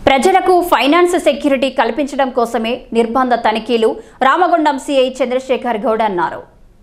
ప్రజలకు finance security కల్పించడం కోసమే నిర్బంధ తనిఖీలు రామగుండం సిఐ చంద్రశేఖర్ గౌడ్ అన్నారు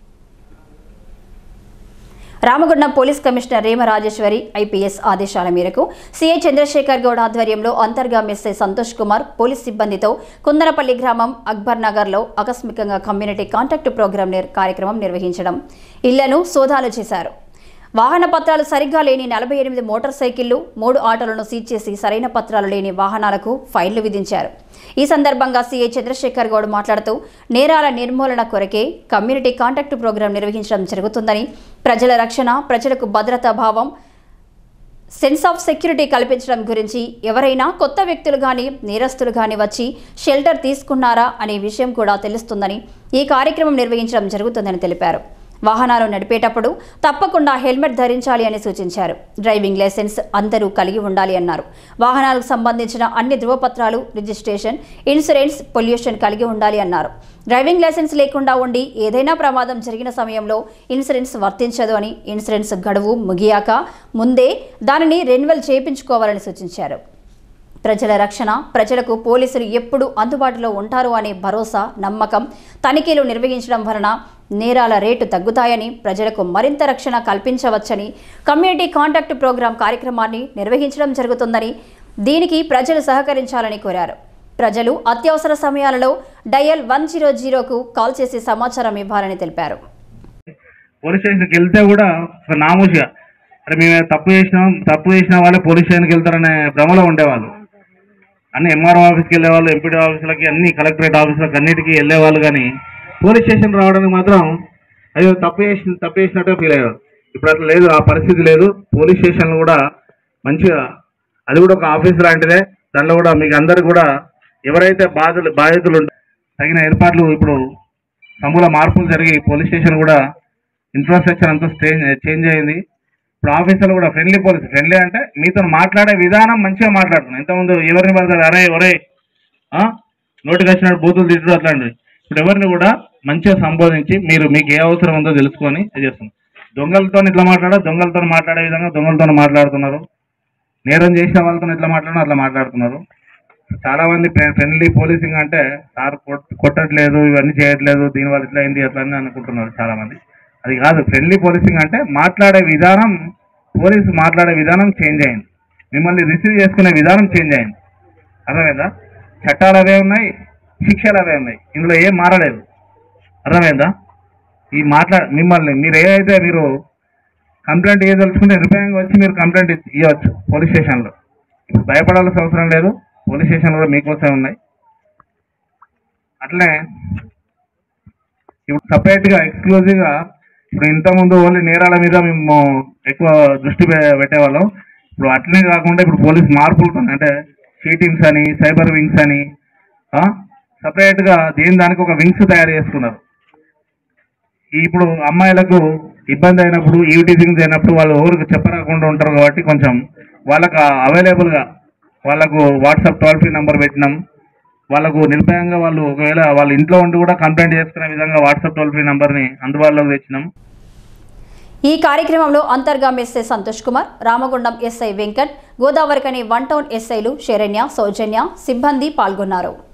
Ramagundam police commissioner Rema Rajeshwari IPS ఆదేశాల మేరకు సీఐ చంద్రశేఖర్ గౌడ్ ఆధ్వర్యంలో అంతర్గామి ఎస్ఐ సంతోష్ కుమార్ పోలీస్ సిబ్బందితో కుందరపల్లి గ్రామం అక్బర్ నగర్లో ఆకస్మికంగా కమ్యూనిటీ కాంటాక్ట్ ప్రోగ్రాం నిర్- కార్యక్రమం నిర్వహించడం ఇళ్లను సోదాలు చేశారు వాహన పత్రాలు సరిగ్గా లేని నలభై ఎనిమిది మోటార్ సైకిళ్లు మూడు ఆటోలను సీజ్ చేసి సరైన పత్రాలు లేని వాహనాలకు ఫైన్లు విధించారు ఈ సందర్భంగా సీఐ చంద్రశేఖర్ గౌడ్ మాట్లాడుతూ నేరాల నిర్మూలన కొరకే కమ్యూనిటీ కాంటాక్ట్ ప్రోగ్రాం నిర్వహించడం జరుగుతుందని ప్రజల రక్షణ ప్రజలకు భద్రతా భావం సెన్స్ ఆఫ్ సెక్యూరిటీ కల్పించడం గురించి ఎవరైనా కొత్త వ్యక్తులు కానీ నేరస్తులు కానీ వచ్చి షెల్టర్ తీసుకున్నారా అనే విషయం కూడా తెలుస్తుందని ఈ కార్యక్రమం నిర్వహించడం జరుగుతుందని తెలిపారు వాహనాలు నడిపేటప్పుడు తప్పకుండా హెల్మెట్ ధరించాలి అని సూచించారు డ్రైవింగ్ లైసెన్స్ అందరూ కలిగి ఉండాలి అన్నారు వాహనాలకు సంబంధించిన అన్ని ధృవపత్రాలు రిజిస్ట్రేషన్ ఇన్సూరెన్స్ పొల్యూషన్ కలిగి ఉండాలి అన్నారు డ్రైవింగ్ లైసెన్స్ లేకుండా ఉండి ఏదైనా ప్రమాదం జరిగిన సమయంలో ఇన్సూరెన్స్ వర్తించదు అని ఇన్సూరెన్స్ గడువు ముగియాక ముందే దానిని రెన్యువల్ చేయించుకోవాలని సూచించారు ప్రజల రక్షణ ప్రజలకు పోలీసులు ఎప్పుడు అందుబాటులో ఉంటారు అనే భరోసా నమ్మకం తనిఖీలు నిర్వహించడం వలన నేరాల రేటు తగ్గుతాయని ప్రజలకు మరింత రక్షణ కల్పించవచ్చని కమ్యూనిటీ కాంటాక్ట్ ప్రోగ్రాం కార్యక్రమాన్ని నిర్వహించడం జరుగుతుందని దీనికి ప్రజలు సహకరించాలని కోరారు ప్రజలు అత్యవసర సమయాలలో డయల్ వన్ జీరో జీరోకు కాల్ చేసి సమాచారం ఇవ్వాలని తెలిపారు పోలీస్ స్టేషన్కి వెళ్తే కూడా ఒక నామూసిగా అరే మేము తప్పు చేసినాం తప్పు చేసిన వాళ్ళే పోలీస్ స్టేషన్కి వెళ్తారనే భ్రమలో ఉండేవాళ్ళు అన్ని ఎంఆర్ఓ ఆఫీస్కి వెళ్ళేవాళ్ళు ఎంపీడీ ఆఫీసులకి అన్ని కలెక్టరేట్ ఆఫీసులకు అన్నిటికీ వెళ్ళేవాళ్ళు కానీ పోలీస్ స్టేషన్ రావడానికి మాత్రం అయ్యో తప్పు చేసిన తప్పు చేసినట్టే ఫీల్ అయ్యారు ఇప్పుడు అట్లా లేదు ఆ పరిస్థితి లేదు పోలీస్ స్టేషన్లు కూడా మంచిగా అది కూడా ఒక ఆఫీస్ లాంటిదే దానిలో కూడా మీకు అందరు కూడా ఎవరైతే బాధలు బాధితులు ఉంటారో తగిన ఏర్పాట్లు ఇప్పుడు సమూల మార్పులు జరిగి పోలీస్ స్టేషన్ కూడా ఇన్ఫ్రాస్ట్రక్చర్ అంతా చేంజ్ చేంజ్ అయింది ఇప్పుడు ఆఫీసర్లు కూడా ఫ్రెండ్లీ పోలీస్ ఫ్రెండ్లీ అంటే మీతో మాట్లాడే విధానం మంచిగా మాట్లాడుతున్నాం ఇంతకుముందు ఎవరిని పడతారు అరే ఒరే ఆ? నోటికి వచ్చినట్టు బూతులు తిట్టడం అట్లాంటివి ఇప్పుడు ఎవరిని కూడా మంచిగా సంబోధించి మీరు మీకు ఏ అవసరం ఉందో తెలుసుకొని ఇది చేస్తున్నాం దొంగలతో ఇట్లా మాట్లాడా దొంగలతో మాట్లాడే విధంగా దొంగలతో మాట్లాడుతున్నారు నేరం చేసిన వాళ్ళతో ఎట్లా మాట్లాడినా అట్లా మాట్లాడుతున్నారు చాలా మంది ఫ్రెండ్లీ పోలీసింగ్ అంటే సార్ కొట్- కొట్టట్లేదు ఇవన్నీ చేయట్లేదు దీనివల్ల ఇట్లా అయింది అట్లా అని అనుకుంటున్నారు చాలా మంది అది కాదు ఫ్రెండ్లీ పోలీసింగ్ అంటే మాట్లాడే విధానం పోలీసు మాట్లాడే విధానం చేంజ్ అయింది మిమ్మల్ని రిసీవ్ చేసుకునే విధానం చేంజ్ అయింది అర్థమైందా చట్టాలు అవే ఉన్నాయి శిక్షలు అవే ఉన్నాయి ఇందులో ఏం మారలేదు అర్థమైందా ఈ మాట్లా మిమ్మల్ని మీరు ఏదైతే మీరు కంప్లైంట్ ఇవ్వదలుచుకుంటే నిర్భయంగా వచ్చి మీరు కంప్లైంట్ ఇ- ఇవ్వచ్చు పోలీస్ స్టేషన్లో ఇప్పుడు భయపడాల్సిన అవసరం లేదు పోలీస్ స్టేషన్ కూడా మీకోసమే ఉన్నాయి అట్లనే ఇప్పుడు సపరేట్గా ఎక్స్క్లూజివ్గా ఇప్పుడు ఇంతకుముందు ఓన్లీ నేరాల మీద మేము ఎక్కువ దృష్టి పె- పెట్టేవాళ్ళం ఇప్పుడు అట్లనే కాకుండా ఇప్పుడు పోలీస్ మార్పులతో అంటే చీటింగ్స్ అని సైబర్ వింగ్స్ అని సపరేట్గా దేని దానికి ఒక వింగ్స్ తయారు చేసుకున్నారు ఈ ఇప్పుడు అమ్మాయిలకు ఇబ్బంది అయినప్పుడు ఈవిటీజింగ్స్ అయినప్పుడు వాళ్ళు ఎవరికి చెప్పరాకుండా ఉంటారు కాబట్టి కొంచెం వాళ్ళకు అవైలబుల్గా వాళ్ళకు వాట్సాప్ టోల్ ఫ్రీ నెంబర్ పెట్టినాం వాళ్ళకు నిర్భయంగా వాళ్ళు ఒకవేళ వాళ్ళ ఇంట్లో ఉండి కూడా కంప్లైంట్ చేసుకునే విధంగా వాట్సాప్ టోల్ ఫ్రీ నెంబర్ని అందుబాటులోకి తెచ్చినాం ఈ కార్యక్రమంలో Antargam SI Santosh Kumar Ramagundam SI Venkat Godavarikhani one town ఎస్ఐలు శరణ్య సౌజన్య సిబ్బంది పాల్గొన్నారు